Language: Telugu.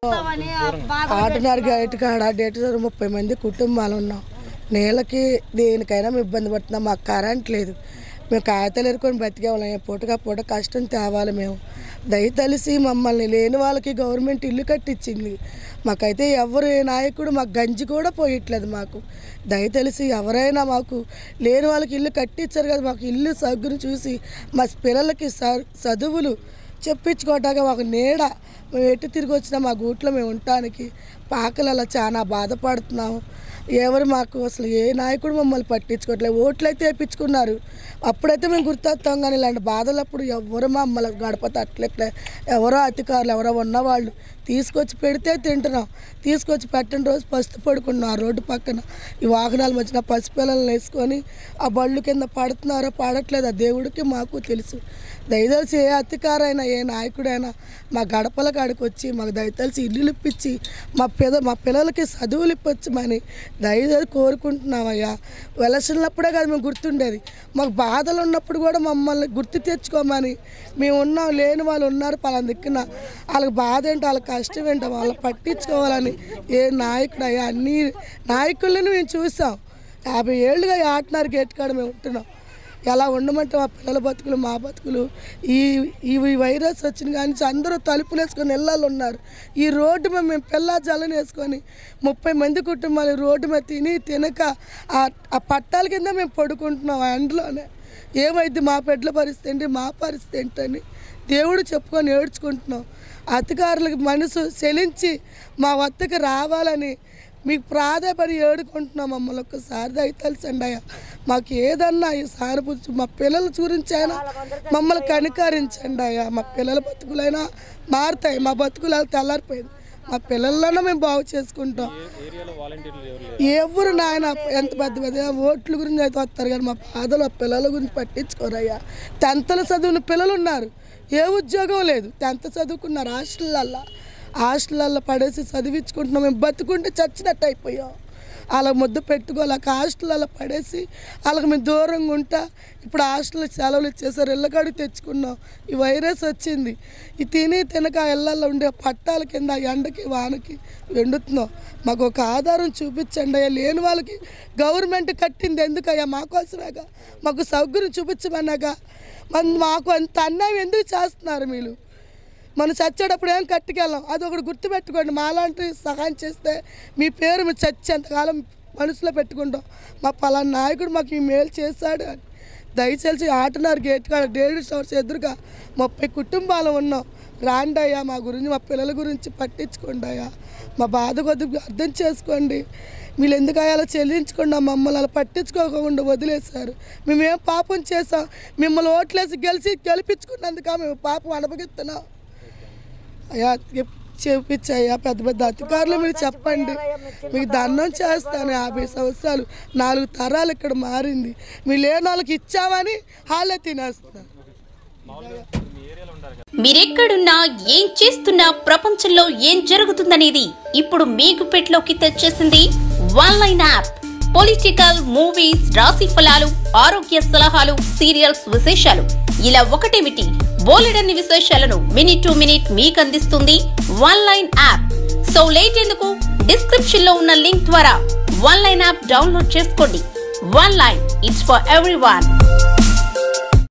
ఆటనారు గేట్ కాడ డేట్ ముప్పై మంది కుటుంబాలు ఉన్నాం నీళ్ళకి దేనికైనా మేము ఇబ్బంది పడుతున్నాం మాకు కరెంట్ లేదు మేము కాగితాలు ఎరుకొని బతికేవాళ్ళం పూటగా పూట కష్టం తేవాలి మేము దయతలిసి మమ్మల్ని లేని వాళ్ళకి గవర్నమెంట్ ఇల్లు కట్టించింది మాకైతే ఎవరు ఏ నాయకుడు మాకు గంజి కూడా పోయట్లేదు మాకు దయతలిసి ఎవరైనా మాకు లేని వాళ్ళకి ఇల్లు కట్టించారు కదా మాకు ఇల్లు సగ్గును చూసి మా పిల్లలకి స- చదువులు చెప్పించుకోవటానికి మాకు నీడ మేము ఎటు తిరిగి వచ్చినా మా గూట్లో మేము ఉండటానికి పాకలలో చాలా బాధపడుతున్నాము ఎవరు మాకు అసలు ఏ నాయకుడు మమ్మల్ని పట్టించుకోవట్లేదు ఓట్లు అయితే వేయించుకున్నారు అప్పుడైతే మేము గుర్తొస్తాం కానీ ఇలాంటి బాధలప్పుడు ఎవరు మమ్మల్ని గడప తట్టలేట్లే ఎవరో అధికారులు ఎవరో ఉన్నవాళ్ళు తీసుకొచ్చి పెడితే తింటున్నాం తీసుకొచ్చి పెట్టిన రోజు పస్తు పడుకున్నాం ఆ రోడ్డు పక్కన ఈ వాహనాల మధ్యన పసిపిల్లలను వేసుకొని ఆ బళ్ళు కింద పడుతున్నారో పడట్లేదు ఆ దేవుడికి మాకు తెలుసు దయదలిసి ఏ అధికారైనా ఏ నాయకుడైనా మా గడపల కాడికి వచ్చి మాకు దయతలిసి ఇల్లు ఇప్పించి మా పిల్ల మా పిల్లలకి చదువులు ఇప్పించమని దయచేసి కోరుకుంటున్నామయ్యా వెలసినప్పుడే కాదు మేము గుర్తుండేది మాకు బాధలు ఉన్నప్పుడు కూడా మమ్మల్ని గుర్తు తెచ్చుకోమని మేము ఉన్నాం లేని వాళ్ళు ఉన్నారు పలానా దిక్కున వాళ్ళకి బాధ ఏంటో వాళ్ళకి కష్టం ఏంటో వాళ్ళని పట్టించుకోవాలని ఏ నాయకుడు అయ్యా అన్ని నాయకులను మేము చూసాం యాభై ఏళ్ళుగా ఈ ఆటనారు గేట్ కాడ మేము ఉంటున్నాం ఎలా ఉండమంటే మా పిల్లల బతుకులు మా బతుకులు ఈ ఈ వైరస్ వచ్చిన కానీ అందరూ తలుపులు వేసుకొని ఇళ్ళల్లో ఉన్నారు ఈ రోడ్డు మీద మేము పిల్ల జల్లని వేసుకొని ముప్పై మంది కుటుంబాలు ఈ రోడ్డు మీద తిని తినక ఆ ఆ పట్టాల కింద మేము పడుకుంటున్నాం ఆ ఎండలోనే ఏమైంది మా బిడ్డల పరిస్థితి ఏంటి మా పరిస్థితి ఏంటని దేవుడు చెప్పుకొని ఏడ్చుకుంటున్నాం అధికారులకు మనసు చెలించి మా వద్దకు రావాలని మీకు ప్రాధాపడి ఏడుకుంటున్నాం మమ్మల్ని ఒక్కసారి దయతలిసండి అయ్యా మాకు ఏదన్నా ఈ సానుభూతి మా పిల్లల గురించి అయినా మమ్మల్ని కనికరించండి అయ్యా మా పిల్లల బతుకులైనా మారుతాయి మా బతుకులు అలా తెల్లారిపోయింది మా పిల్లలన్నా మేము బాగు చేసుకుంటాం ఎవరు నాయన ఎంత పెద్ద పెద్ద ఓట్ల గురించి అయితే వస్తారు కానీ మా బాధలు ఆ పిల్లల గురించి పట్టించుకోరయ్యా టెన్త్లో చదివిన పిల్లలు ఉన్నారు ఏ ఉద్యోగం లేదు టెన్త్ చదువుకున్నారు హాస్టల్లల్లో హాస్టల్లో పడేసి చదివించుకుంటున్నాం మేము బతుకుంటే చచ్చినట్టు అయిపోయాం అలా ముద్ద పెట్టుకోలేక హాస్టల్లో పడేసి వాళ్ళకి మేము దూరంగా ఉంటా ఇప్పుడు హాస్టల్ సెలవులు ఇచ్చేసారు ఇళ్ళకాడికి తెచ్చుకున్నాం ఈ వైరస్ వచ్చింది ఈ తిని తినక ఇళ్ళల్లో ఉండే పట్టాల కింద ఎండకి వానకి ఎండుతున్నాం మాకు ఒక ఆధారం చూపించండి అయ్యా లేని వాళ్ళకి గవర్నమెంట్ కట్టింది ఎందుకయ్యా మాకోసమేగా మాకు సౌకర్యం చూపించమన్నాగా మన మాకు అంత అన్యాయం ఎందుకు చేస్తున్నారు మీరు మనం చచ్చేటప్పుడు ఏం కట్టుకెళ్ళాం అది ఒకటి గుర్తుపెట్టుకోండి మాలాంటి సహాయం చేస్తే మీ పేరు మీరు చచ్చేంతకాలం మనసులో పెట్టుకుంటాం మా పలానా నాయకుడు మాకు ఈ మేలు చేశాడు అని దయచేసి ఆటనారు గేట్ కాడ డేవిడ్ స్టోర్స్ ఎదురుగా ముప్పై కుటుంబాలు ఉన్నాం రాండి అయ్యా మా గురించి మా పిల్లల గురించి పట్టించుకోండి అయ్యా మా బాధ కొద్దిగా అర్థం చేసుకోండి వీళ్ళు ఎందుకు అలా చెల్లించకుండా మమ్మల్ని అలా పట్టించుకోకుండా వదిలేశారు మేమేం పాపం చేసాం మిమ్మల్ని ఓట్లేసి గెలిచి గెలిపించుకున్నందుక మేము పాపం అనుభవిస్తున్నాం అయ్యా చూపించయ్యా పెద్ద పెద్ద అధికారులు మీరు చెప్పండి మీకు దండం చేస్తాను యాభై సంవత్సరాలు నాలుగు తరాలు ఇక్కడ మారింది మీ లేని వాళ్ళకి ఇచ్చామని వాళ్ళే తినేస్తున్నారు మీరెక్కడున్నా ఏం చేస్తున్నా ప్రపంచంలో ఏం జరుగుతుందనేది ఇప్పుడు మీకు పెట్లోకి తెచ్చేసింది one line app political movies రాశి ఫలాలు ఆరోగ్య సలహాలు సీరియల్స్ విశేషాలు ఇలా ఒకటేమిటి బోలెడన్ని విశేషాలను మినిట్ టు మినిట్ మీకు అందిస్తుంది one line app so late ఎందుకు డిస్క్రిప్షన్ లో ఉన్న లింక్ ద్వారా వన్ లైన్ యాప్ డౌన్లోడ్ చేసుకోండి one line it's for every